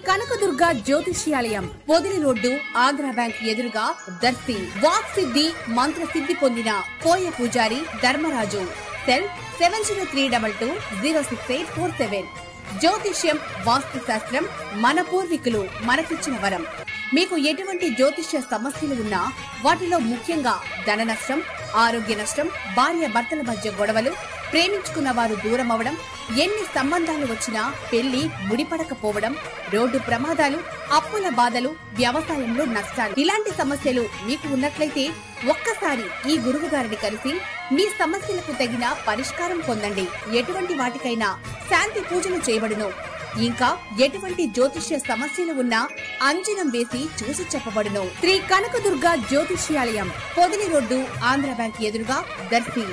కనకదుర్గ జ్యోతిష్యాలయం Podili road Andhra bank ఎదురుగా Darsi walk సిద్ధి మంత్ర సిద్ధి పొందిన కోయ పూజారి Dharmaraju cell seven zero three double two zero six eight four seven జ్యోతిష్యం వాస్తు శాస్త్రం మన పూర్వీకులు మనకిచ్చిన వరం మీకు ఎటువంటి జ్యోతిష్య సమస్యలు ఉన్నా వాటిలో ముఖ్యంగా ధన నష్టం ఆరోగ్య నష్టం భార్య భర్తల మధ్య గొడవలు ప్రేమించుకున్న వారు దూరం అవడం ఎన్ని సంబంధాలు వచ్చినా పెళ్లి ముడిపడకపోవడం రోడ్డు ప్రమాదాలు అప్పుల బాధలు వ్యవసాయంలో నష్టాలు ఇలాంటి సమస్యలు మీకు ఉన్నట్లయితే ఒక్కసారి ఈ గురువు గారిని కలిసి మీ సమస్యలకు తగిన పరిష్కారం పొందండి ఎటువంటి వాటికైనా శాంతి పూజలు చేయబడును ఇంకా ఎటువంటి జ్యోతిష్య సమస్యలు ఉన్నా అంజనం వేసి చూసి చెప్పబడును శ్రీ కనకదుర్గ జ్యోతిష్యాలయం పొదిలి రోడ్డు ఆంధ్ర బ్యాంక్ ఎదురుగా దర్శి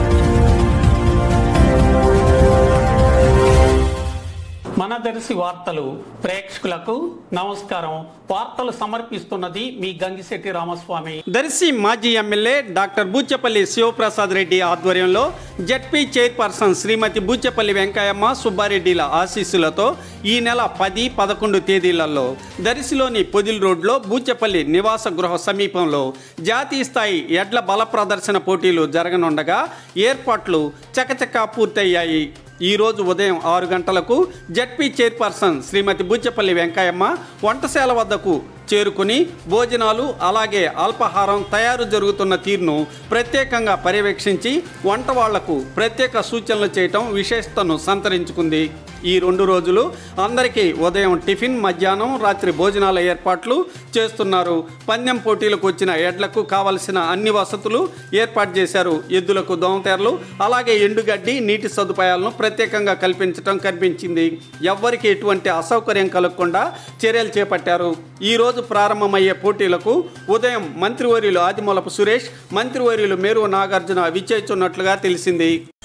మన దర్శి వార్తలు ప్రేక్షకులకు నమస్కారం వార్తలు సమర్పిస్తున్నది మీ గంగిశెట్టి రామస్వామి దర్శి మాజీ ఎమ్మెల్యే డాక్టర్ బూచెపల్లి శివప్రసాద్ రెడ్డి ఆధ్వర్యంలో జడ్పీ చైర్పర్సన్ శ్రీమతి బూచెపల్లి వెంకయ్యమ్మ సుబ్బారెడ్డిల ఆశీస్సులతో ఈ నెల పది పదకొండు తేదీలలో దర్శిలోని పొదిల్ రోడ్లో బూచెపల్లి నివాస గృహ సమీపంలో జాతీయ స్థాయి ఎడ్ల బల ప్రదర్శన పోటీలు జరగనుండగా ఏర్పాట్లు చకచకా పూర్తయ్యాయి ఈ రోజు ఉదయం ఆరు గంటలకు జడ్పీ చైర్పర్సన్ శ్రీమతి బుచ్చపల్లి వెంకయ్యమ్మ వంటశాల వద్దకు చేరుకుని భోజనాలు అలాగే అల్పాహారం తయారు జరుగుతున్న తీరును ప్రత్యేకంగా పర్యవేక్షించి వంట వాళ్లకు ప్రత్యేక సూచనలు చేయటం విశేషతను సంతరించుకుంది ఈ రెండు రోజులు అందరికీ ఉదయం టిఫిన్ మధ్యాహ్నం రాత్రి భోజనాల ఏర్పాట్లు చేస్తున్నారు పందెం పోటీలకు వచ్చిన ఎడ్లకు కావలసిన అన్ని వసతులు ఏర్పాటు చేశారు ఎద్దులకు దోమతెరలు అలాగే ఎండుగడ్డి నీటి సదుపాయాలను ప్రత్యేకంగా కల్పించడం కనిపించింది ఎవ్వరికి ఎటువంటి అసౌకర్యం కలగకుండా చర్యలు చేపట్టారు ఈ రోజు ప్రారంభమయ్యే పోటీలకు ఉదయం మంత్రివర్యులు ఆదిమూలపు సురేష్ మంత్రివర్యులు మేరు నాగార్జున విచ్చేస్తున్నట్లుగా తెలిసింది